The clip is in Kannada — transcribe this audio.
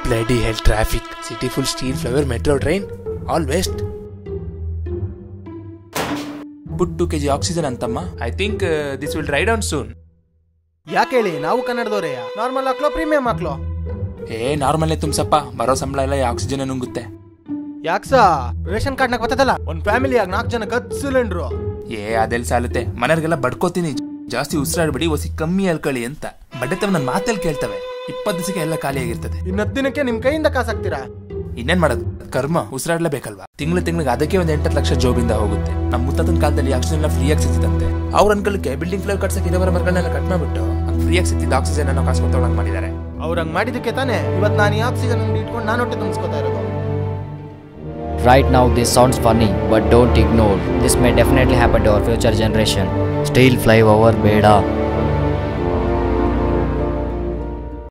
Bloody hell traffic city full steel flower metro train all waste put to K G oxygen ಅಂತಮ್ಮ I think this will ride on soon ಯಾಕೆ ಹೇಳಿ ನಾವು ಕನ್ನಡದವರೇ ನಾರ್ಮಲ್ ಹಾಕ್ಲೋ ಪ್ರೀಮಿಯಂ ಹಾಕ್ಲೋ ಏ ನಾರ್ಮಲ್ಲೇ ತುಂಬಸಪ್ಪ ಬರೋ ಸಂಬಳ ಎಲ್ಲ ಆಕ್ಸಿಜನ್ ನುಂಗುತ್ತೆ ಯಾಕ್ಸಾ ರೇಷನ್ ಕಾರ್ಡ್ನಾಗ ಬರ್ತದಲ್ಲ ಒಂದ್ ಫ್ಯಾಮಿಲಿಯಾಗ ನಾಲ್ಕು ಜನ ಹತ್ತು ಸಿಲಿಂಡ್ರು ಏ ಅದೆಲ್ಲ ಸಾಲುತ್ತೆ ಮನೆಯವ್ರಿಗೆಲ್ಲ ಬಡ್ಕೋತೀನಿ ಜಾಸ್ತಿ ಉಸಿರಾಡ್ಬಿಡಿ ಒಸಿ ಕಮ್ಮಿ ಅಲ್ಕೊಳ್ಳಿ ಅಂತ ಬಡ್ಡೆತವ ನನ್ನ ಮಾತಲ್ಲಿ ಕೇಳ್ತವೆ ಇಪ್ಪತ್ತು ದಿವಸಕ್ಕೆ ಎಲ್ಲ ಖಾಲಿ ಆಗಿರ್ತದೆ ಇನ್ನು ಹತ್ತು ದಿನಕ್ಕೆ ನಿಮ್ ಕೈಯಿಂದ ಕಾಸು ಹಾಕ್ತೀರಾ ಇನ್ನೇನ್ ಮಾಡೋದು ಕರ್ಮ ಉಸಿರಾಡ್ಲೇಬೇಕಲ್ವಾ ತಿಂಗಳು ತಿಂಗಳಿಗೆ ಅದಕ್ಕೆ ಒಂದ್ ಎಂಟತ್ತು ಲಕ್ಷ ಜೋಬಿಂದ ಹೋಗುತ್ತೆ ನಮ್ಮ ಮುತ್ತನ ಕಾಲದಲ್ಲಿ ಆಕ್ಸಿಜನ್ ಎಲ್ಲ ಫ್ರೀಯಾಗಿ ಸಿಗ್ತಿದಂತೆ ಅವ್ರ ಅನ್ಕೊಳ್ಳಕ್ಕೆ ಬಿಲ್ಡಿಂಗ್ ಫ್ಲೋರ್ ಕಟ್ಸಕ್ಕೆ ಇರೋವರ ಮರಗಳನ್ನೆಲ್ಲ ಕಟ್ ಮಾಡ್ಬಿಟ್ಟು ಫ್ರೀಯಾಗಿ ಸಿಗ್ತಿದ್ದ ಆಕ್ಸಿಜನ್ ಅನ್ನು ಕಾಸು ತಗೊಳಂಗ್ ಮಾಡಿದ್ದಾರೆ ಅವ್ರ ಹಂಗ್ ಮಾಡಿದಕ್ಕೆ ತಾನೇ ಇವತ್ತು ನಾನು ಈ ಆಕ್ಸಿಜನ್ ಅಂಗಡಿ ಇಟ್ಕೊಂಡು ನಾನು ಹೊಟ್ಟೆ ತುಂಬಿಸ್ಕೊತಾ ಇರೋದು Right now, this sounds funny, but don't ignore. This may definitely happen to our future generation. Steel flyover, Beda.